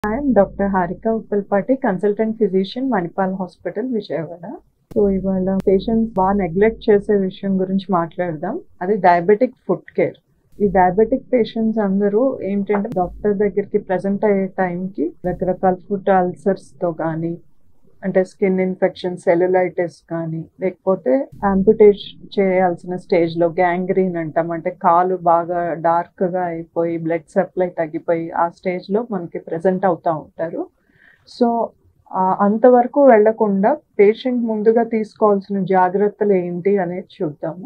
I'm doctor Harika Uppalapati consultant physician Manipal hospital Vijayawada so ఇవాళ patients బాగా neglect చేసే విషయం గురించి మాట్లాడదాం అది డయాబెటిక్ ఫుడ్ కేర్ ఈ డయాబెటిక్ పేషెంట్స్ అందరూ ఏంటంటే డాక్టర్ దగ్గరికి ప్రజెంట్ అయ్యే టైంకి రకరకాల ఫుడ్ అల్సర్స్తో కానీ అంటే స్కిన్ ఇన్ఫెక్షన్ సెల్యులైటిస్ కానీ లేకపోతే ఆంపుటేషన్ చేయాల్సిన స్టేజ్లో గ్యాంగ్రీన్ అంటాం అంటే కాలు బాగా డార్క్గా అయిపోయి బ్లడ్ సప్లై తగ్గిపోయి ఆ స్టేజ్లో మనకి ప్రజెంట్ అవుతూ ఉంటారు సో అంతవరకు వెళ్లకుండా పేషెంట్ ముందుగా తీసుకోవాల్సిన జాగ్రత్తలు ఏంటి అనేది చూద్దాము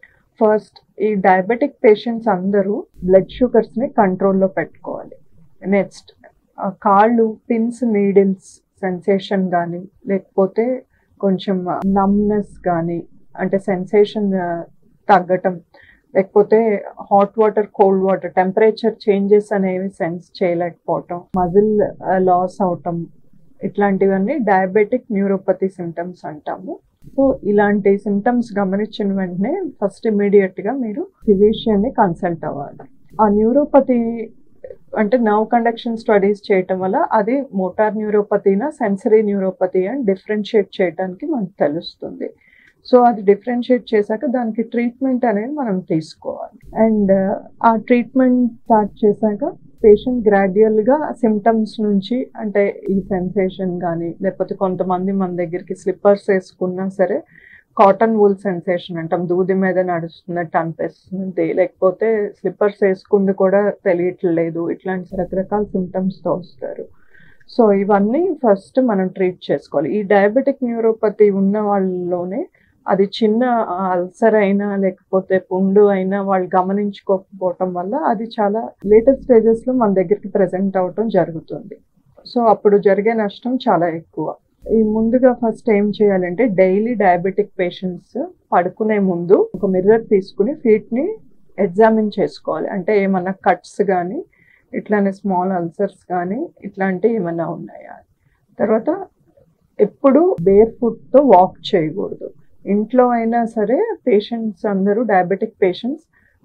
ఫస్ట్ ఈ డయాబెటిక్ పేషెంట్స్ అందరూ బ్లడ్ షుగర్స్ని కంట్రోల్లో పెట్టుకోవాలి నెక్స్ట్ కాళ్ళు పిన్స్ నీడిల్స్ సెన్సేషన్ కానీ లేకపోతే కొంచెం నమ్నెస్ కానీ అంటే సెన్సేషన్ తగ్గటం లేకపోతే hot water cold water temperature changes అనేవి సెన్స్ చేయలేకపోవటం మజిల్ లాస్ అవటం ఇట్లాంటివన్నీ డయాబెటిక్ న్యూరోపతి సిమ్టమ్స్ అంటాము సో ఇలాంటి సిమ్టమ్స్ గమనించిన వెంటనే ఫస్ట్ ఇమీడియట్గా మీరు ఫిజిషియన్ని కన్సల్ట్ అవ్వాలి ఆ న్యూరోపతి అంటే నర్వ్ కండక్షన్ స్టడీస్ చేయటం వల్ల అది మోటార్ న్యూరోపతినా సెన్సరీ న్యూరోపతి అని డిఫరెన్షియేట్ చేయడానికి మనకు తెలుస్తుంది సో అది డిఫరెన్షియేట్ చేశాక దానికి ట్రీట్మెంట్ అనేది మనం తీసుకోవాలి అండ్ ఆ ట్రీట్మెంట్ స్టార్ట్ చేశాక పేషెంట్ గ్రాడ్యువల్గా సిమ్టమ్స్ నుంచి అంటే ఈ సెన్సేషన్ కానీ లేకపోతే కొంతమంది మన దగ్గరికి స్లిప్పర్స్ వేసుకున్నా సరే కాటన్ వూల్ సెన్సేషన్ అంటాం దూది మీద నడుస్తున్నట్టు అనిపిస్తుంది లేకపోతే స్లిప్పర్స్ వేసుకుంది కూడా తెలియట్లేదు ఇట్లాంటి రకరకాల సిమ్టమ్స్తో వస్తారు సో ఇవన్నీ ఫస్ట్ మనం ట్రీట్ చేసుకోవాలి ఈ డయాబెటిక్ న్యూరోపతి ఉన్న వాళ్ళలోనే అది చిన్న అల్సర్ అయినా లేకపోతే పుండు అయినా వాళ్ళు గమనించుకోకపోవటం వల్ల అది చాలా లేటర్ స్టేజెస్లో మన దగ్గరికి ప్రజెంట్ అవటం జరుగుతుంది సో అప్పుడు జరిగే నష్టం చాలా ఎక్కువ ఈ ముందుగా ఫస్ట్ ఏం చేయాలంటే డైలీ డయాబెటిక్ పేషెంట్స్ పడుకునే ముందు ఒక మిర్రర్ తీసుకుని ఫీట్ని ఎగ్జామిన్ చేసుకోవాలి అంటే ఏమన్నా కట్స్ కానీ ఇట్లానే స్మాల్ అల్సర్స్ కానీ ఇట్లాంటివి ఏమైనా ఉన్నాయా తర్వాత ఎప్పుడు బేర్ ఫుట్తో వాక్ చేయకూడదు ఇంట్లో అయినా సరే పేషెంట్స్ అందరూ డయాబెటిక్ పేషెంట్స్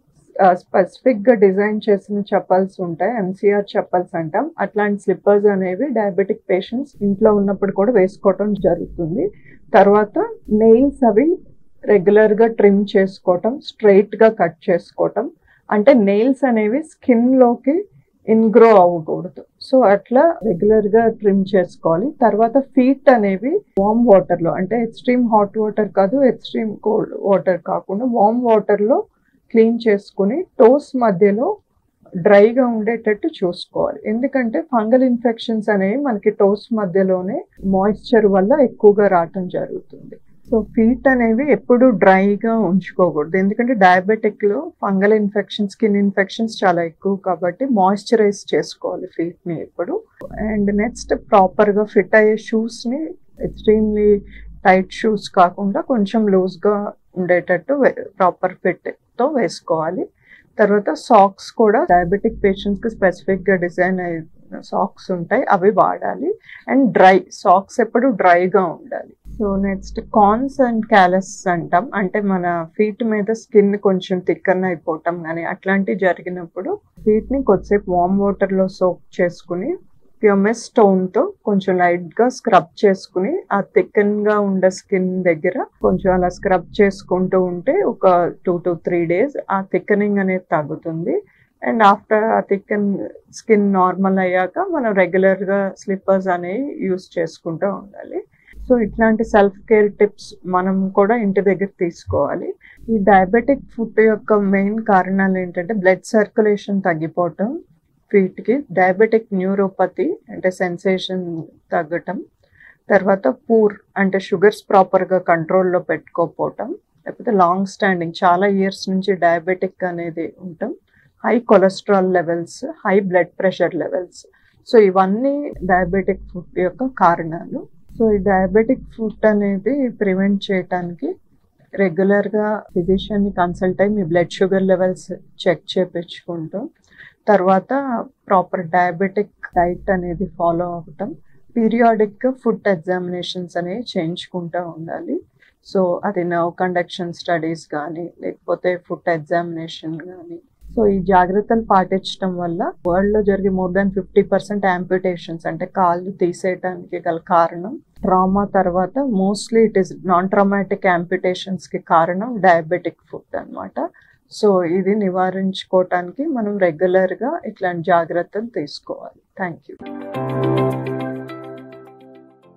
స్పెసిఫిక్గా డిజైన్ చేసిన చెప్పల్స్ ఉంటాయి ఎంసీఆర్ చెప్పల్స్ అంటాం అట్లాంటి స్లిప్పర్స్ అనేవి డయాబెటిక్ పేషెంట్స్ ఇంట్లో ఉన్నప్పుడు కూడా వేసుకోవటం జరుగుతుంది తర్వాత నెయిల్స్ అవి రెగ్యులర్గా ట్రిమ్ చేసుకోవటం స్ట్రైట్గా కట్ చేసుకోవటం అంటే నెయిల్స్ అనేవి స్కిన్లోకి ఇన్గ్రో అవ్వకూడదు సో అట్లా రెగ్యులర్గా ట్రిమ్ చేసుకోవాలి తర్వాత ఫీట్ అనేవి వామ్ వాటర్లో అంటే ఎక్స్ట్రీమ్ హాట్ వాటర్ కాదు ఎక్స్ట్రీమ్ కోల్డ్ వాటర్ కాకుండా వామ్ వాటర్లో క్లీన్ చేసుకుని టోస్ మధ్యలో డ్రైగా ఉండేటట్టు చూసుకోవాలి ఎందుకంటే ఫంగల్ ఇన్ఫెక్షన్స్ అనేవి మనకి టోస్ మధ్యలోనే మాయిశ్చర్ వల్ల ఎక్కువగా రావటం జరుగుతుంది సో ఫీట్ అనేవి ఎప్పుడు డ్రైగా ఉంచుకోకూడదు ఎందుకంటే డయాబెటిక్లో ఫంగల్ ఇన్ఫెక్షన్ స్కిన్ ఇన్ఫెక్షన్స్ చాలా ఎక్కువ కాబట్టి మాయిశ్చరైజ్ చేసుకోవాలి ఫీట్ని ఎప్పుడు అండ్ నెక్స్ట్ ప్రాపర్గా ఫిట్ అయ్యే షూస్ని ఎక్స్ట్రీమ్లీ టైట్ షూస్ కాకుండా కొంచెం లూజ్గా ఉండేటట్టు ప్రాపర్ ఫిట్తో వేసుకోవాలి తర్వాత సాక్స్ కూడా డయాబెటిక్ పేషెంట్స్కి స్పెసిఫిక్గా డిజైన్ అయిన సాక్స్ ఉంటాయి అవి వాడాలి అండ్ డ్రై సాక్స్ ఎప్పుడు డ్రైగా ఉండాలి so next corns and callus అంటాం అంటే మన ఫీట్ మీద స్కిన్ కొంచెం థిక్కన్ అయిపోవటం కానీ అట్లాంటివి జరిగినప్పుడు ఫీట్ని కొద్దిసేపు వామ్ వాటర్లో సోప్ చేసుకుని ప్యూమెస్ స్టోన్తో కొంచెం లైట్గా స్క్రబ్ చేసుకుని ఆ థిక్కన్గా ఉండే స్కిన్ దగ్గర కొంచెం అలా స్క్రబ్ చేసుకుంటూ ఉంటే ఒక టూ టు త్రీ డేస్ ఆ థిక్కనింగ్ అనేది తగ్గుతుంది అండ్ ఆఫ్టర్ ఆ థిక్కన్ స్కిన్ నార్మల్ అయ్యాక మనం రెగ్యులర్గా స్లిప్పర్స్ అనేవి యూస్ చేసుకుంటూ ఉండాలి సో ఇట్లాంటి సెల్ఫ్ కేర్ టిప్స్ మనం కూడా ఇంటి దగ్గర తీసుకోవాలి ఈ డయాబెటిక్ ఫుడ్ యొక్క మెయిన్ కారణాలు ఏంటంటే బ్లడ్ సర్క్యులేషన్ తగ్గిపోవటం ఫీట్కి డయాబెటిక్ న్యూరోపతి అంటే సెన్సేషన్ తగ్గటం తర్వాత పూర్ అంటే షుగర్స్ ప్రాపర్గా కంట్రోల్లో పెట్టుకోకపోవటం లేకపోతే లాంగ్ స్టాండింగ్ చాలా ఇయర్స్ నుంచి డయాబెటిక్ అనేది ఉండటం high cholesterol levels high blood pressure levels so ఇవన్నీ డయాబెటిక్ ఫుడ్ యొక్క కారణాలు సో ఈ డయాబెటిక్ ఫుడ్ అనేది ప్రివెంట్ చేయటానికి రెగ్యులర్గా ఫిజిషియన్ని కన్సల్ట్ అయ్యి మీ బ్లడ్ షుగర్ లెవెల్స్ చెక్ చేయించుకుంటాం తర్వాత ప్రాపర్ డయాబెటిక్ డైట్ అనేది ఫాలో అవ్వటం పీరియాడిక్గా ఫుడ్ ఎగ్జామినేషన్స్ అనేవి చేయించుకుంటూ ఉండాలి సో అది నర్వ్ కండక్షన్ స్టడీస్ కానీ లేకపోతే ఫుడ్ ఎగ్జామినేషన్ కానీ సో ఈ జాగ్రత్తలు పాటించడం వల్ల వరల్డ్ లో జరిగే more than fifty percent amputations అంటే కాళ్ళు తీసేయడానికి గల కారణం ట్రామా తర్వాత mostly it is non traumatic amputations కి కారణం డయాబెటిక్ ఫుడ్ అన్నమాట సో ఇది నివారించుకోవటానికి మనం రెగ్యులర్ గా ఇట్లాంటి జాగ్రత్తలు తీసుకోవాలి థ్యాంక్ యూ